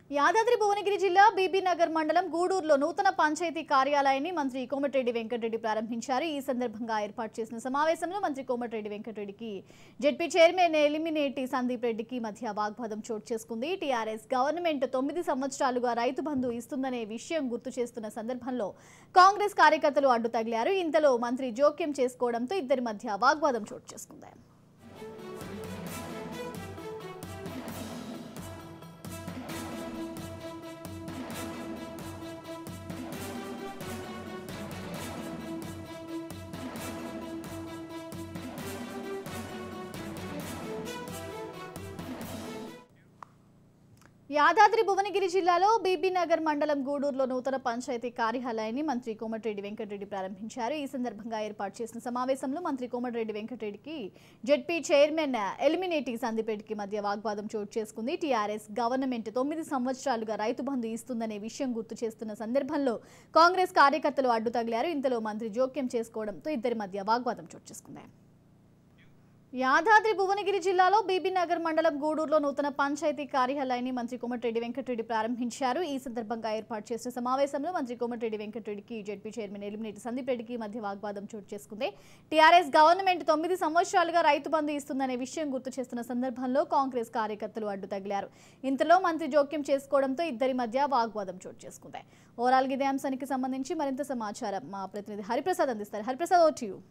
యాదాద్రి భువనగిరి జిల్లా బీబీనగర్ మండలం గూడూరులో నూతన పంచాయతీ కార్యాలయాన్ని మంత్రి కోమటిరెడ్డి వెంకటరెడ్డి ప్రారంభించారు ఈ సందర్భంగా ఏర్పాటు చేసిన సమావేశంలో మంత్రి కోమటిరెడ్డి వెంకటరెడ్డికి జెడ్పీ చైర్మన్ ఎలిమినేటి సందీప్ రెడ్డికి మధ్య వాగ్వాదం చోటు చేసుకుంది టీఆర్ఎస్ గవర్నమెంట్ తొమ్మిది సంవత్సరాలుగా రైతు బంధు ఇస్తుందనే విషయం గుర్తు చేస్తున్న సందర్భంలో కాంగ్రెస్ కార్యకర్తలు అడ్డు తగిలారు ఇంతలో మంత్రి జోక్యం చేసుకోవడంతో ఇద్దరి మధ్య వాగ్వాదం చోటు చేసుకుంది యాదాద్రి భువనగిరి జిల్లాలో బీబీనగర్ మండలం గూడూరులో నూతన పంచాయతీ కార్యాలయాన్ని మంత్రి కోమటిరెడ్డి వెంకటరెడ్డి ప్రారంభించారు ఈ సందర్భంగా ఏర్పాటు చేసిన సమావేశంలో మంత్రి కోమటిరెడ్డి వెంకటరెడ్డికి జెడ్పీ చైర్మన్ ఎలిమినేటి సందీప్ రెడ్డికి మధ్య వాగ్వాదం చోటు చేసుకుంది టీఆర్ఎస్ గవర్నమెంట్ తొమ్మిది సంవత్సరాలుగా రైతు బంధు ఇస్తుందనే విషయం గుర్తు చేస్తున్న సందర్భంలో కాంగ్రెస్ కార్యకర్తలు అడ్డు తగిలారు ఇంతలో మంత్రి జోక్యం చేసుకోవడంతో ఇద్దరి మధ్య వాగ్వాదం చోటు చేసుకుంది యాదాద్రి భువనగిరి జిల్లాలో బీబీనగర్ మండలం గూడూరులో నూతన పంచాయతీ కార్యాలయాన్ని మంత్రి కోమటిరెడ్డి వెంకటరెడ్డి ప్రారంభించారు ఈ సందర్భంగా ఏర్పాటు చేసిన సమావేశంలో మంత్రి కోమటిరెడ్డి వెంకటరెడ్డికి జెడ్పీ చైర్మన్ ఎలిమినేటి సందీప్ రెడ్డికి మధ్య వాగ్వాదం చోటు చేసుకుంది టీఆర్ఎస్ గవర్నమెంట్ తొమ్మిది సంవత్సరాలుగా రైతు బంధు ఇస్తుందనే విషయం గుర్తు చేస్తున్న సందర్భంలో కాంగ్రెస్ కార్యకర్తలు అడ్డు తగిలారు ఇంతలో మంత్రి జోక్యం చేసుకోవడంతో ఇద్దరి మధ్య వాగ్వాదం చోటు చేసుకుంది ఓవరాల్ ఇదే అంశానికి సంబంధించి మరింత సమాచారం మా ప్రతినిధి హరిప్రసాద్ అందిస్తారు Hariprasad over to you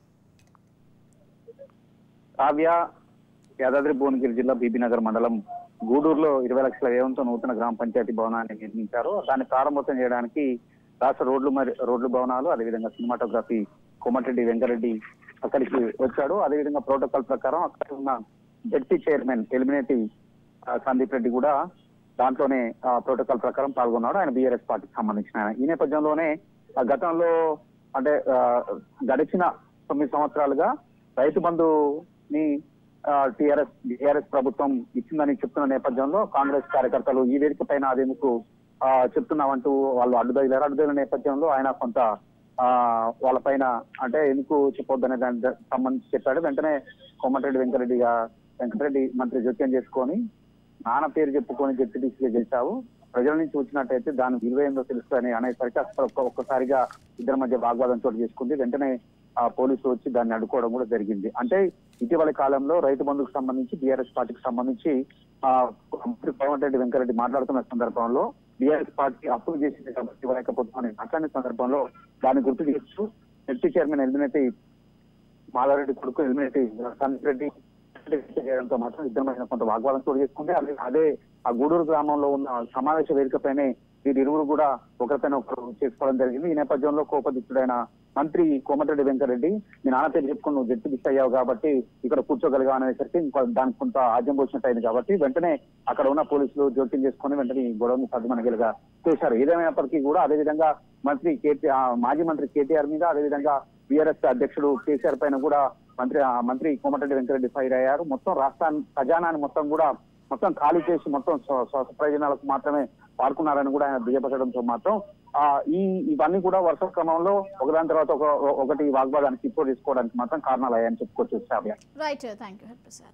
Kavya Yadadri Bhuvanagiri జిల్లా బీబీనగర్ మండలం గూడూరులో ఇరవై లక్షల వ్యయంతో నూతన గ్రామ పంచాయతీ భవనాన్ని నిర్మించారు దాన్ని ప్రారంభోత్సవం చేయడానికి రాష్ట్ర రోడ్లు మరి రోడ్లు భవనాలు అదేవిధంగా సినిమాటోగ్రఫీ కోమటిరెడ్డి వెంకరెడ్డి అక్కడికి వచ్చాడు అదేవిధంగా ప్రోటోకాల్ ప్రకారం అక్కడ ఉన్న జడ్పీ చైర్మన్ ఎలిమినేటి ఆ, సందీప్ రెడ్డి కూడా దాంట్లోనే ఆ, ప్రోటోకాల్ ప్రకారం పాల్గొన్నాడు ఆయన బీఆర్ఎస్ పార్టీకి సంబంధించిన ఆయన ఈ నేపథ్యంలోనే ఆ, గతంలో అంటే ఆ, గడిచిన తొమ్మిది సంవత్సరాలుగా రైతు బంధుని టిఆర్ఎస్ టిఆర్ఎస్ ప్రభుత్వం ఇచ్చిందని చెప్తున్న నేపథ్యంలో కాంగ్రెస్ కార్యకర్తలు ఈ వేదిక పైన అదేందుకు ఆ, చెప్తున్నామంటూ వాళ్ళు అడ్డుదగిలారు అడ్డుదగిన నేపథ్యంలో ఆయన కొంత ఆ వాళ్ళ పైన అంటే ఎందుకు చెప్పొద్దనే దానికి సంబంధించి చెప్పాడు వెంటనే కోమటిరెడ్డి వెంకరెడ్డి గా- వెంకటరెడ్డి మంత్రి జోక్యం చేసుకొని నాన్న పేరు చెప్పుకొని జడ్పీటీసీగా గెలిచావు ప్రజల నుంచి వచ్చినట్టయితే దాని విలువ ఏందో తెలుస్తుందని అనేసరికి అసలు ఒక్క- ఒక్కసారిగా ఇద్దరి మధ్య వాగ్వాదం చోటు చేసుకుంది వెంటనే ఆ పోలీసులు వచ్చి దాన్ని అడ్డుకోవడం కూడా జరిగింది అంటే ఇటీవల కాలంలో రైతు బంధుకు సంబంధించి బీఆర్ఎస్ పార్టీకి సంబంధించి ఆ మంత్రి కోమటిరెడ్డి వెంకరెడ్డి మాట్లాడుతున్న సందర్భంలో బీఆర్ఎస్ పార్టీ అప్పులు చేసింది కాబట్టి ఇవ్వలేకపోతుందని మాట్లాడిన సందర్భంలో దాన్ని గుర్తు చేస్తూ జడ్పీ చైర్మన్ ఎలిమినేటి మాధవరెడ్డి కొడుకు ఎలిమినేటి సందీప్ రెడ్డి చేయడంతో మాత్రం ఇద్దరి మధ్య కొంత వాగ్వాదం చోటు చేసుకుంటే అదే అదే ఆ గూడూరు గ్రామంలో ఉన్న సమావేశ వేదికపైనే వీరి ఇరువురు కూడా ఒకరిపైన ఒకరు చేసుకోవడం జరిగింది ఈ నేపథ్యంలో కోపదిత్తుడైన మంత్రి కోమటిరెడ్డి వెంకరెడ్డి మీ నాన్న పేరు చెప్పుకుని నువ్వు జడ్పీ మిస్ అయ్యావు కాబట్టి ఇక్కడ కూర్చోగలిగా అనేసరికి ఇంకో దానికి కొంత ఆద్యం పోసినట్టు అయింది కాబట్టి వెంటనే అక్కడ ఉన్న పోలీసులు జోక్యం చేసుకొని వెంటనే ఈ గొడవని సర్దుమనగలిగా చేశారు ఏదేమైనప్పటికీ కూడా అదేవిధంగా మంత్రి కేటీఆర్ మాజీ మంత్రి కేటీఆర్ మీద అదేవిధంగా బీఆర్ఎస్ అధ్యక్షుడు కేసీఆర్ పైన కూడా మంత్రి ఆ మంత్రి కోమటిరెడ్డి వెంకరెడ్డి ఫైర్ అయ్యారు మొత్తం రాష్ట్రాన్ని ఖజానాన్ని మొత్తం కూడా మొత్తం ఖాళీ చేసి మొత్తం స్వ- స్వ ప్రయోజనాలకు మాత్రమే వాడుకున్నారని కూడా ఆయన దుయ్యపరచడంతో మాత్రం ఆ ఈ ఇవన్నీ కూడా వరుస క్రమంలో ఒకదాని తర్వాత ఒక ఒకటి వాగ్వాదానికి ఇప్పుడు తీసుకోవడానికి మాత్రం కారణాలు అయ్యాయని చెప్పుకోవచ్చు Shravya right thank you Hariprasad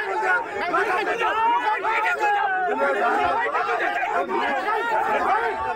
Hey!